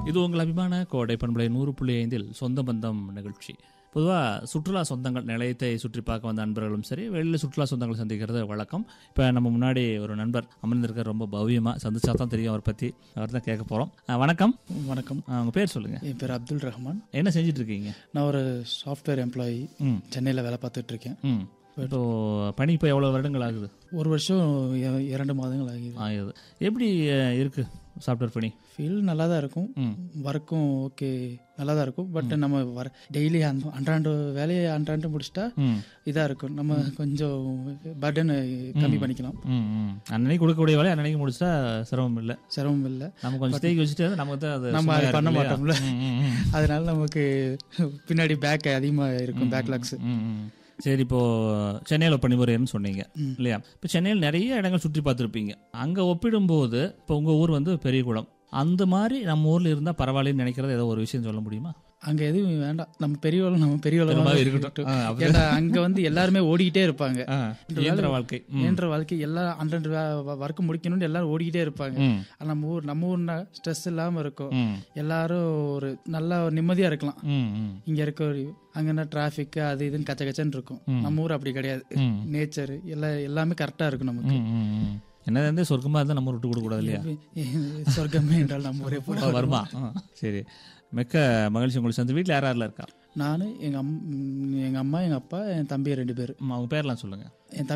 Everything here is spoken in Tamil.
இது உங்கள் அபிமான கோடை பண்பலை நூறு புள்ளி ஐந்தில் சொந்த பந்தம் நிகழ்ச்சி பொதுவாக சுற்றுலா சொந்தங்கள் நிலையத்தை சுற்றி பார்க்க வந்த நண்பர்களும் சரி வெளியில் சுற்றுலா சொந்தங்கள் சந்திக்கிறது வழக்கம் இப்போ நம்ம முன்னாடி ஒரு நண்பர் அமர்ந்திருக்கார் ரொம்ப பவ்யமாக சந்திச்சா தான் தெரியும் அவரை பற்றி அவர் தான் கேட்க போகிறோம் வணக்கம் வணக்கம் உங்கள் பேர் சொல்லுங்கள் என் பேர் அப்துல் ரஹ்மான் என்ன செஞ்சுட்டு இருக்கீங்க நான் ஒரு சாஃப்ட்வேர் எம்ப்ளாயி ம் சென்னையில் வேலை பார்த்துட்டு இருக்கேன் ம் இப்போ பணி இப்போ எவ்வளோ வருடங்கள் ஆகுது ஒரு வருஷம் இ- இரண்டு மாதங்கள் ஆகிது ஆகுது எப்படி அஹ், இருக்கு சாஃப்ட்வேர் பணி ஃபீல் நல்லா தான் இருக்கும் ம் ஒர்க்கும் ஓகே நல்லா தான் இருக்கும் பட் நம்ம வர டெய்லி அந்த அன்றாண்டு வேலையை அன்றாண்டு முடிச்சிட்டா ம் இதாக இருக்கும் நம்ம கொஞ்சம் பர்டனை கம்மி பண்ணிக்கலாம் ம் ம் அன்னைக்கு கொடுக்கக்கூடிய வேலையை அன்னைக்கு முடிச்சா சிரமம் இல்லை சிரமம் இல்லை நம்ம கொஞ்சம் ஸ்டேக் வச்சுட்டு நமக்கு தான் அது நம்ம அதை சுமையா பண்ண இருக்கு இல்லையா? மாட்டோம்ல ம், ம், ம். அதனால நமக்கு பின்னாடி பேக் அதிகமாக இருக்கும் பேக்லாக்ஸ் ம், ம். சரி இப்போ சென்னையில் பணிபுரியர்னு சொன்னீங்க இல்லையா இப்போ சென்னையில் நிறைய இடங்கள் சுற்றி பார்த்துருப்பீங்க அங்கே ஒப்பிடும்போது இப்போ உங்கள் ஊர் வந்து பெரியகுளம் அந்த மாதிரி நம்ம ஊரில் இருந்தால் பரவாயில்லன்னு நினைக்கிறது ஏதோ ஒரு விஷயம் சொல்ல முடியுமா அங்கே எதுவும் வேண்டாம் நம்ம பெரியவளும் நம்ம பெரும்பாலும் பெரியவளும் இருக்கட்டும். ஆ, அப்படி- ஏன்னா அங்கே வந்து எல்லாருமே ஓடிக்கிட்டே இருப்பாங்க ஆ, இயந்திர வாழ்க்கை ம், ஏன்ற வாழ்க்கை எல்லாம் அன்றன்று ஒர்க் முடிக்கணும்னு எல்லாரும் ஓடிக்கிட்டே இருப்பாங்க ம், ஆனா நம்ம ஊர் நம்ம ஊர்னா ஸ்ட்ரெஸ் இல்லாம இருக்கும் ம், எல்லாரும் ஒரு நல்லா நிம்மதியா இருக்கலாம் ம், ம், இங்க இருக்க ஒரு அங்கன்னா டிராபிக் அது இதுன்னு கச்ச கச்சன்னு இருக்கும் நம்ம ஊர் அப்படி கிடையாது ம். நேச்சர் எல்லாம் எல்லாமே கரெக்டா இருக்கும் நமக்கு ம், ம், ம். என்னது வந்து சொர்க்கமாக இருந்தால் நம்ம விட்டு கொடுக்க கூடாது இல்லையா சொர்க்கமே என்றால் நம்ம ஊரே போல ஆ, வருமா ஆ, சரி மிக்க மகிழ்ச்சி உங்களுக்கு சேர்ந்து வீட்டில் யார் யாரெல்லாம் இருக்கா நானு எங்க அம் எங்க அம்மா எங்க அப்பா என் தம்பி ரெண்டு பேர் ம், அவங்க பேர்லாம் சொல்லுங்கள் என் தம்பி